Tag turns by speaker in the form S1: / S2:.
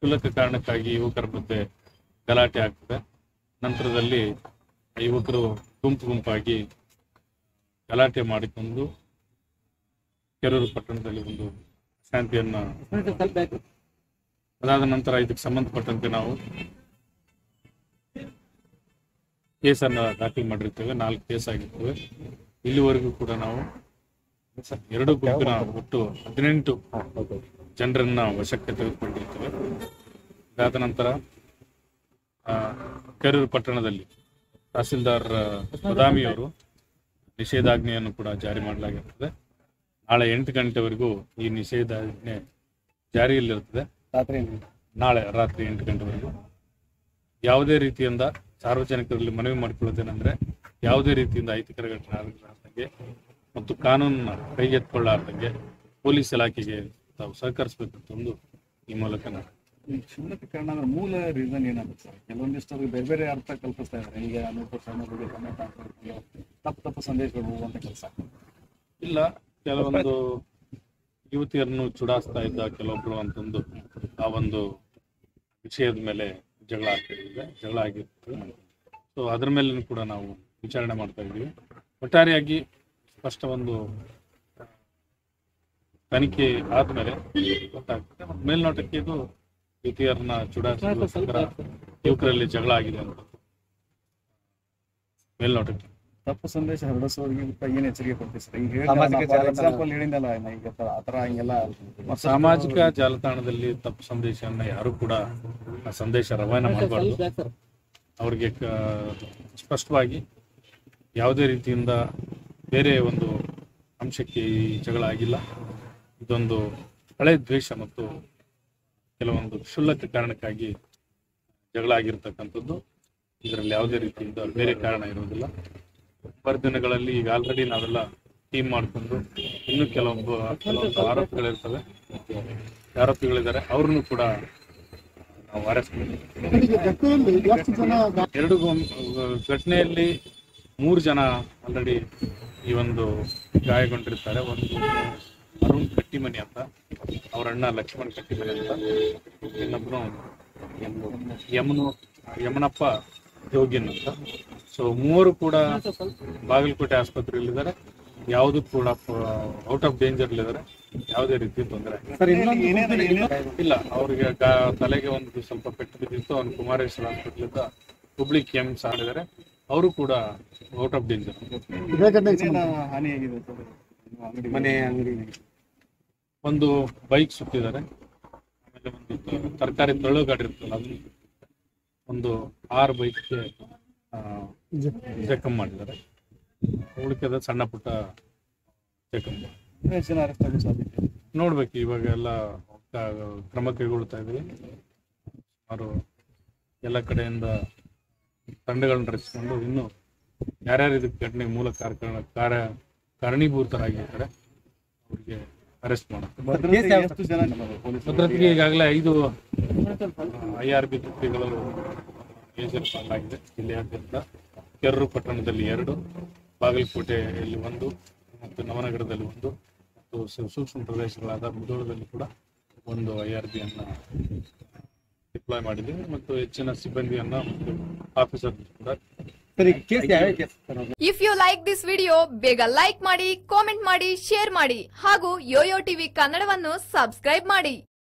S1: ಕ್ಷುಲ್ಲಕ ಕಾರಣಕ್ಕಾಗಿ ಯುವಕರ ಮಧ್ಯೆ ಗಲಾಟೆ ಆಗ್ತದೆ ನಂತರದಲ್ಲಿ ಆ ಯುವಕರು ಗುಂಪು ಗುಂಪಾಗಿ ಗಲಾಟೆ ಮಾಡಿಕೊಂಡು ಕೆರೂರು ಪಟ್ಟಣದಲ್ಲಿ ಒಂದು ಶಾಂತಿಯನ್ನ ಅದಾದ ನಂತರ ಇದಕ್ಕೆ ಸಂಬಂಧಪಟ್ಟಂತೆ ನಾವು ಕೇಸನ್ನ ದಾಖಲು ಮಾಡಿರ್ತೇವೆ ನಾಲ್ಕು ಕೇಸ್ ಆಗಿರ್ತವೆ ಇಲ್ಲಿವರೆಗೂ ಕೂಡ ನಾವು ಎರಡು ಗುಂಪಿನ ಒಟ್ಟು ಹದಿನೆಂಟು ಜನರನ್ನ ವಶಕ್ಕೆ ತೆಗೆದುಕೊಂಡಿರ್ತೇವೆ ಅದಾದ ನಂತರ ಆ, ಕೆರೂರು ಪಟ್ಟಣದಲ್ಲಿ ತಹಸೀಲ್ದಾರ್ ಬದಾಮಿಯವರು ನಿಷೇಧಾಜ್ಞೆಯನ್ನು ಕೂಡ ಜಾರಿ ಮಾಡಲಾಗಿರ್ತದೆ ನಾಳೆ ಎಂಟು ಗಂಟೆವರೆಗೂ ಈ ನಿಷೇಧಾಜ್ಞೆ ಜಾರಿಯಲ್ಲಿರುತ್ತದೆ
S2: ರಾತ್ರಿ
S1: ನಾಳೆ ರಾತ್ರಿ ಎಂಟು ಗಂಟೆವರೆಗೂ ಯಾವುದೇ ರೀತಿಯಿಂದ ಸಾರ್ವಜನಿಕರಲ್ಲಿ ಮನವಿ ಮಾಡಿಕೊಳ್ಳೋದೇನೆಂದ್ರೆ ಯಾವುದೇ ರೀತಿಯಿಂದ ಅಹಿತಕರ ಘಟನೆ ಆಗಲಾರ್ದಂಗೆ ಮತ್ತು ಕಾನೂನನ್ನ ಕೈಗೆತ್ತಿಕೊಳ್ಳಾರ್ದಂಗೆ ಪೊಲೀಸ್ ಇಲಾಖೆಗೆ ತಾವು ಸಹಕರಿಸಬೇಕಂತ ಒಂದು ಈ ಮೂಲಕ ನಾನು
S2: ಈ ಕ್ಷುಲ್ಲಕ ಕಾರಣ ಅಂದ್ರೆ ಮೂಲ ರೀಸನ್ ಏನಾಗುತ್ತೆ ಸರ್ ಕೆಲವೊಂದಿಷ್ಟು ಅವ್ರಿಗೆ ಬೇರೆ ಬೇರೆ ಅರ್ಥ ಕಲ್ಪಿಸ್ತಾ ಇದ್ದಾರೆ ಈಗ ಅನುಪ ಸಣ್ಣ ಬಗ್ಗೆ ಟೊಮೆಟ ಹಾಕೊಂಡು ತಪ್ಪು ತಪ್ಪು ಸಂದೇಶಗಳು ಹೋಗುವಂತ ಕೆಲಸ
S1: ಇಲ್ಲ ಕೆಲವೊಂದು ಯುವತಿಯರನ್ನು ಚುಡಾಯಿಸ್ತಾ ಇದ್ದ ಕೆಲವೊಬ್ರು ಅಂತಂದು ಆ ಒಂದು ವಿಷಯದ ಮೇಲೆ ಜಗಳ ಆಗ್ತಿದೆ ಜಗಳ ಆಗಿರ್ತದೆ ಸೊ ಅದ್ರ ಮೇಲೂ ಕೂಡ ನಾವು ವಿಚಾರಣೆ ಮಾಡ್ತಾ ಇದ್ದೀವಿ ಒಟ್ಟಾರೆಯಾಗಿ ಸ್ಪಷ್ಟ ಒಂದು ತನಿಖೆ ಆದ್ಮೇಲೆ ಗೊತ್ತಾಗ್ತದೆ ಮತ್ತು ಮೇಲ್ನೋಟಕ್ಕೆ ಇದು ಯುವತಿಯರನ್ನ ಚುಡಾಯಿಸೋಸ್ಕರ ಯುವಕರಲ್ಲಿ ಜಗಳ ಆಗಿದೆ ಅಂತ ಮೇಲ್ನೋಟಕ್ಕೆ
S2: ತಪ್ಪು ಸಂದೇಶ ಹರಡಿಸೋರಿಗೆ ಏನ್ ಎಚ್ಚರಿಕೆ ಕೊಡ್ತೀವಿ ಸರ್ ಈಗ
S3: ಸಾಮಾಜಿಕ ಜಾಲತಾಣ.
S2: ಎಕ್ಸಾಂಪಲ್ ಹೇಳಿದ್ದಲ್ಲ ನಾ ಈಗ ಆ ಥರ ಹಿಂಗೆಲ್ಲ ಮತ್ತಷ್ಟು
S1: ಸಾಮಾಜಿಕ ಜಾಲತಾಣದಲ್ಲಿ ತಪ್ಪು ಸಂದೇಶವನ್ನ ಯಾರು ಕೂಡ ಆ ಸಂದೇಶ ರವಾನೆ ಮಾಡಬಾರ್ದು ಅವ್ರಿಗೆ ಕ- ಸ್ಪಷ್ಟವಾಗಿ ಯಾವುದೇ ರೀತಿಯಿಂದ ಬೇರೆ ಒಂದು ಅಂಶಕ್ಕೆ ಈ ಜಗಳ ಆಗಿಲ್ಲ ಇದೊಂದು ಹಳೆ ದ್ವೇಷ ಮತ್ತು ಕೆಲವೊಂದು ಕ್ಷುಲ್ಲಕ ಕಾರಣಕ್ಕಾಗಿ ಜಗಳ ಆಗಿರ್ತಕ್ಕಂಥದ್ದು ಇದರಲ್ಲಿ ಯಾವುದೇ ರೀತಿಯಿಂದ ಬೇರೆ ಕಾರಣ ಇರುವುದಿಲ್ಲ ದಿನಗಳಲ್ಲಿ ಈಗ ಆಲ್ರೆಡಿ ನಾವೆಲ್ಲ ಟೀಮ್ ಮಾಡಿಕೊಂಡು ಇನ್ನೂ ಕೆಲವೊಬ್ಬ ಕೆಲವೊಂದು ಆರೋಪಿಗಳಿರ್ತವೆ ಆರೋಪಿಗಳಿದ್ದಾರೆ ಅವ್ರನ್ನು ಕೂಡ ನಾವು ಅರೆಸ್ಟ್ ಎರಡು ಗುಂ- ಘಟನೆಯಲ್ಲಿ ಮೂರು ಜನ ಆಲ್ರೆಡಿ ಈ ಒಂದು ಗಾಯಗೊಂಡಿರ್ತಾರೆ ಒಂದು ಅರುಣ್ ಕಟ್ಟಿಮನಿ ಅಂತ ಅವ್ರ ಅಣ್ಣ ಲಕ್ಷ್ಮಣ್ ಕಟ್ಟಿಮನಿ ಅಂತ ಇನ್ನೊಬ್ರು ಯಮನು ಯಮನಪ್ಪ ಯೋಗಿನ್ ಅಂತ ಸೊ ಮೂವರು ಕೂಡ ಬಾಗಲಕೋಟೆ ಆಸ್ಪತ್ರೆಯಲ್ಲಿದ್ದಾರೆ ಯಾವುದು ಕೂಡ ಔಟ್ ಆಫ್ ಡೇಂಜರ್ ಇದ್ದಾರೆ ಯಾವುದೇ ರೀತಿ ತೊಂದರೆ ಆಗಿಲ್ಲ.
S3: ಸರ್ ಇನ್ನೊಂದು
S2: ಏನೇನು- ಏನೇನು-
S1: ಇಲ್ಲ ಅವ್ರಿಗೆ ಗಾ- ತಲೆಗೆ ಒಂದು ಸ್ವಲ್ಪ ಪೆಟ್ಟು ಬಿದ್ದಿತ್ತು ಅವ್ನು ಕುಮಾರೇಶ್ವರ ಹಾಸ್ಪಿಟಲ್ ಹುಬ್ಳಿ ಕೆ ಎಮ್ಸ್ ಆಡಿದ್ದಾರೆ ಅವರು ಕೂಡ ಔಟ್ ಆಫ್ ಡೇಂಜರ್
S2: ಏನೇನು ಹಾನಿಯಾಗಿದೆ ಸರ್ ಅಂಗಡಿ
S3: ಮನೆ ಅಂಗಡಿ
S1: ಒಂದು ಬೈಕ್ ಸುತ್ತಿದ್ದಾರೆ ಆಮೇಲೆ ಒಂದು ತರಕಾರಿ ತಳ್ಳು ಗಾಡಿ ಇರ್ತಲ್ಲ ಅದನ್ನು ಒಂದು ಆರು ಬೈಕ್ಗೆ ಜಖಮ್ ಮಾಡಿದ್ದಾರೆ ಉಳಿಕೆದ ಸಣ್ಣ ಪುಟ್ಟ ಜಖಮ್
S2: ಎಷ್ಟು ಜನ ಅರೆಸ್ಟ್ ಆಗೋ ಸಾಧ್ಯತೆ
S1: ನೋಡ್ಬೇಕು ಇವಾಗ ಎಲ್ಲ ಕ- ಕ್ರಮ ಕೈಗೊಳ್ತಾ ಇದ್ದೀವಿ ಸುಮಾರು ಎಲ್ಲ ಕಡೆಯಿಂದ ತಂಡಗಳನ್ನ ರಚಿಸಿಕೊಂಡು ಇನ್ನು ಯಾರ್ಯಾರು ಇದಕ್ಕೆ ಘಟನೆಗೆ ಮೂಲ ಕಾರಣ ಕಾರ್ಯ ಕಾರಣೀಭೂತರಾಗಿರ್ತಾರೆ ಅವ್ರಿಗೆ ಅರೆಸ್ಟ್ ಮಾಡುತ್ತೆ
S2: ಭದ್ರತೆ ಎಷ್ಟು ಜನ ಪೊಲೀಸ್
S1: ಭದ್ರತೆಗೆ ಈಗಾಗಲೇ ಐದು ಐ ಆರ್ ಬಿ ತುಕಡಿಗಳು ಮೇಜರ್ ಪಾಲಾಗಿದೆ ಜಿಲ್ಲೆಯಾದ್ಯಂತ ಕೆರೂರು ಪಟ್ಟಣದಲ್ಲಿ ಎರಡು ಬಾಗಲಕೋಟೆಯಲ್ಲಿ ಒಂದು ಮತ್ತು ನವನಗರದಲ್ಲಿ ಒಂದು ಮತ್ತು ಸು- ಸೂಕ್ಷ್ಮ ಪ್ರದೇಶಗಳಾದ ಮುಧೋಳದಲ್ಲಿ ಕೂಡ ಒಂದು ಐ ಆರ್ ಬಿಯನ್ನು ಡಿಪ್ಲಾಯ್ ಮಾಡಿದ್ದೀವಿ ಮತ್ತು ಹೆಚ್ಚಿನ ಸಿಬ್ಬಂದಿಯನ್ನ ಮತ್ತು ಆಫೀಸರ್ ಕೂಡ
S3: ಸರ್ ಈಗ ಕೇಸ್ ಯಾವ ಕೇಸ್ ಸರ್ ಅದು?
S4: If you like this video ಬೇಗ ಲೈಕ್ ಮಾಡಿ ಕಾಮೆಂಟ್ ಮಾಡಿ ಶೇರ್ ಮಾಡಿ ಹಾಗೂ ಯೋಯೋ ಟಿವಿ ಕನ್ನಡವನ್ನು ಸಬ್ಸ್ಕ್ರೈಬ್ ಮಾಡಿ